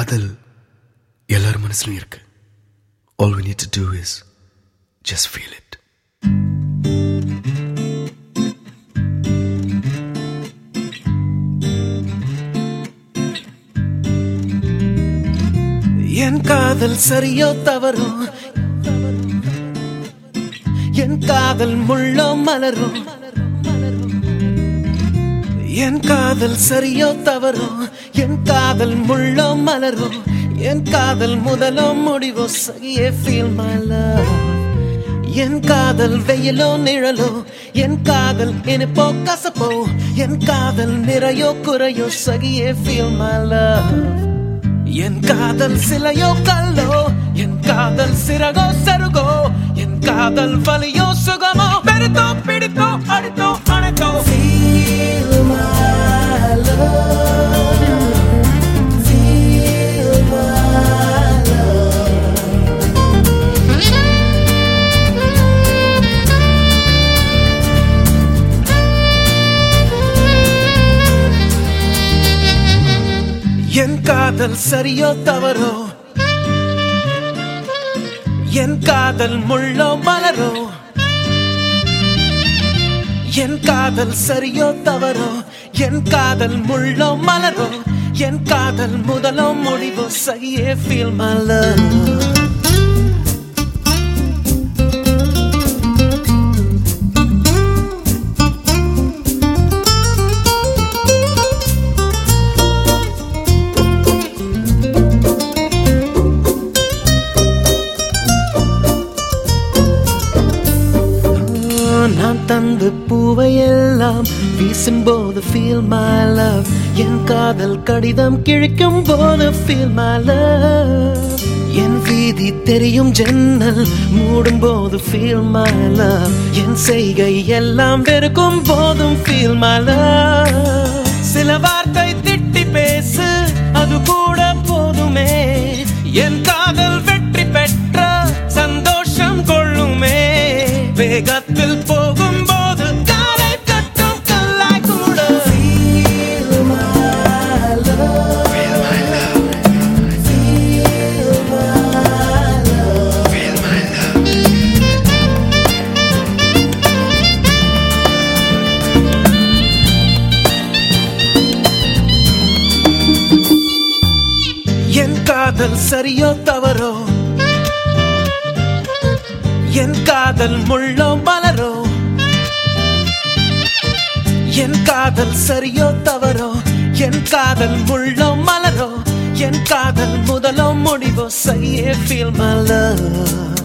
காதல் எல்லார் மனசுலயும் இருக்கு all we need to do is just feel it என் காதல் சரியோ தவறோ என் காதல் முள்ளோ மலரோ என் காதல் சரியோ தவறோ என் காதல் முள்ளோ மலரோ என் காதல் முதலோ முடிவோ சகியே ஃபீல் மை லவ் என் காதல் வெயிலோ நிழலோ என் காதல் இனிப்போ கசப்போ என் காதல் நிறையோ குறையோ சகியே ஃபீல் மை லவ் என் காதல் சிலையோ கல்லோ என் காதல் சிறகோ சருகோ என் காதல் வலியோ சுகமோ பெருத்தோ பிடித்தோ அடித்தோ அணைத்தோ Feel my love. Feel my love. என் காதல் சரியோ தவறோ என் காதல் முள்ளோ மலரோ என் காதல் சரியோ தவறோ என் காதல் முள்ளோ மலரோ என் காதல் முதலோ முடிவோ சகியே ஃபீல் மை லவ் நான் தந்த பூவையெல்லாம் வீசும்போது ஃபீல் மை லவ் என் காதல் கடிதம் கிழிக்கும் போது ஃபீல் மை லவ் என் வீதி தெரியும் ஜன்னல் மூடும் போது ஃபீல் மை லவ் என் செய்கை எல்லாம் வெறுக்கும் போதும் ஃபீல் மை லவ் சில வார்த்தை திட்டி பேசு அது கூட போதுமே என் காதல் வெற்றி பெற்ற சந்தோஷம் கொள்ளுமே வேகத்தில் போகும்போது காலை தட்டும் கல்லாய் கூட Feel my love. feel my love Feel my love. feel my love என் காதல் சரியோ தவறோ என் காதல் முள்ளோ மலரோ என் காதல் சரியோ தவறோ என் காதல் முள்ளோ மலரோ என் காதல் முதலோ முடிவோ சையே ஃபீல் மை லவ்